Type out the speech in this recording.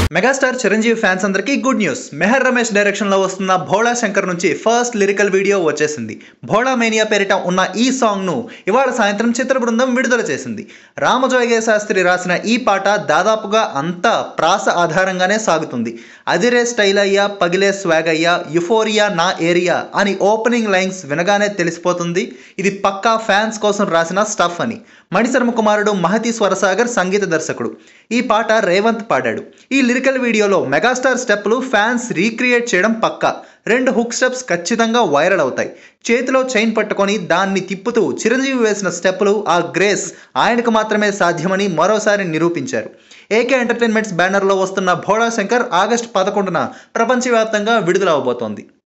megastar Chiranjeevi fans అందరికీ good news Meher Ramesh direction లో వస్తున్న భోళా శంకర్ నుంచి ఫస్ట్ లిరికల్ వీడియో వచ్చేసింది భోళా మేనియా పేరిట ఉన్న ఈ సాంగ్ ను ఇవాళ సాయంత్రం చిత్ర బృందం విడుదల చేసింది రామజోగయ్య శాస్త్రి రాసిన ఈ పాట దాదాపుగా అంతా ప్రాస ఆధారంగానే సాగుతుంది అదిరే స్టైల్ అయ్యా పగిలే స్వాగ్ అయ్యా యుఫోరియా నా ఏరియా అని ఓపెనింగ్ లైన్స్ వినగానే తెలిసిపోతుంది ఇది పక్కా ఫ్యాన్స్ కోసం రాసిన స్టఫ్ అని మణిశర్మ కుమారుడు మహతి స్వరసాగర్ సంగీత దర్శకుడు ఈ పాట రేవంత్ పాడాడు ఈ లిరికల్ వీడియోలో మెగాస్టార్ స్టెప్లు ఫ్యాన్స్ రీక్రియేట్ చేయడం పక్కా రెండు హుక్ స్టెప్స్ ఖచ్చితంగా వైరల్ అవుతాయి చేతిలో చైన్ పట్టుకొని దాన్ని తిప్పుతూ చిరంజీవి వేసిన స్టెప్పులు ఆ గ్రేస్ ఆయనకు మాత్రమే సాధ్యమని మరోసారి నిరూపించారు ఏకే ఎంటర్టైన్మెంట్స్ బ్యానర్లో వస్తున్న భోళా శంకర్ ఆగస్టు పదకొండున ప్రపంచవ్యాప్తంగా విడుదల అవబోతోంది